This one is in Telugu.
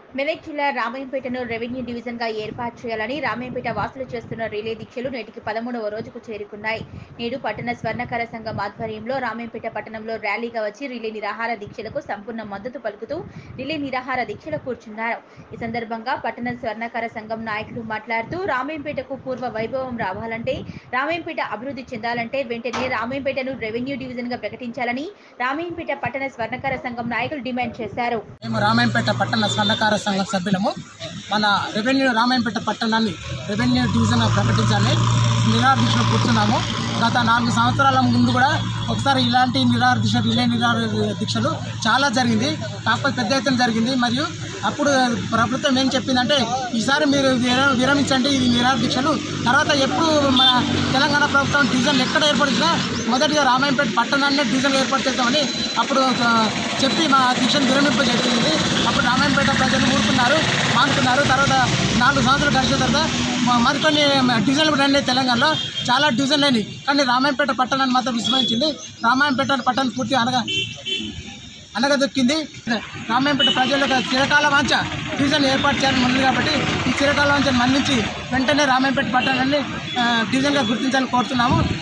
మెదక్ జిల్లా రామాయంపేటను రెవెన్యూ డివిజన్ గా ఏర్పాటు చేయాలని రామాయంపేట వాసులు చేస్తున్న రిలే దీక్షలు నేటికి పదమూడవ రోజుకు చేరుకున్నాయి నేడు పట్టణ స్వర్ణకార సంఘం ఆధ్వర్యంలో రామాయంపేట పట్టణంలో ర్యాలీగా వచ్చి రిలే నిరాహార దీక్షలకు సంపూర్ణ మద్దతు పలుకుతూ రిలే నిరాహార దీక్షలో కూర్చున్నారు ఈ సందర్భంగా పట్టణ స్వర్ణకార సంఘం నాయకులు మాట్లాడుతూ రామాయంపేటకు పూర్వ వైభవం రావాలంటే రామాయంపేట అభివృద్ధి చెందాలంటే వెంటనే రామాయంపేటను రెవెన్యూ డివిజన్ గా ప్రకటించాలని రామాయంపేట పట్టణ స్వర్ణకార సంఘం నాయకులు డిమాండ్ చేశారు మేము రామాయంపేట పట్టణ స్వర్ణకార సంఘం సభ్యులము మన రెవెన్యూ రామాయంపేట పట్టణాన్ని రెవెన్యూ డివిజన్ ప్రకటించాలని నిరాదీక్షలో కూర్చున్నాము గత నాలుగు సంవత్సరాల ముందు కూడా ఒకసారి ఇలాంటి నిరాహార దీక్ష రిలే నిరాహార దీక్షలు చాలా జరిగింది కాకపోతే పెద్ద ఎత్తున జరిగింది మరియు అప్పుడు ప్రభుత్వం ఏం చెప్పిందంటే ఈసారి మీరు విర- విరమించండి ఈ నిరాహార దీక్షలు తర్వాత ఎప్పుడు మన తెలంగాణ ప్రభుత్వం డివిజన్లు ఎక్కడ ఏర్పడినా మొదటిగా రామాయంపేట పట్టణాన్ని డివిజన్ ఏర్పాటు చేస్తామని అప్పుడు ఆ, చెప్పి మా దీక్షను విరమింపజేసింది అప్పుడు రామాయంపేట ప్రజలు ఊరుకున్నారు మానుకున్నారు తర్వాత నాలుగు సంవత్సరాలు గడిచిన తర్వాత మ- మరికొన్ని డివిజన్లు కూడా ఉన్నాయి తెలంగాణలో చాలా డివిజన్లు అయినాయి కానీ రామాయంపేట పట్టణాన్ని మాత్రం విస్మరించింది రామాయంపేట పట్టణం పూర్తి అనగా అనగదొక్కింది రామాయంపేట ప్రజలకు చిరకాల వాంఛ డివిజన్ ఏర్పాటు చేయాలని ఉంది కాబట్టి ఈ చిరకాల వాంఛను మన్నించి వెంటనే రామాయంపేట పట్టణాన్ని ఆ, డివిజన్గా గుర్తించాలని కోరుతున్నాము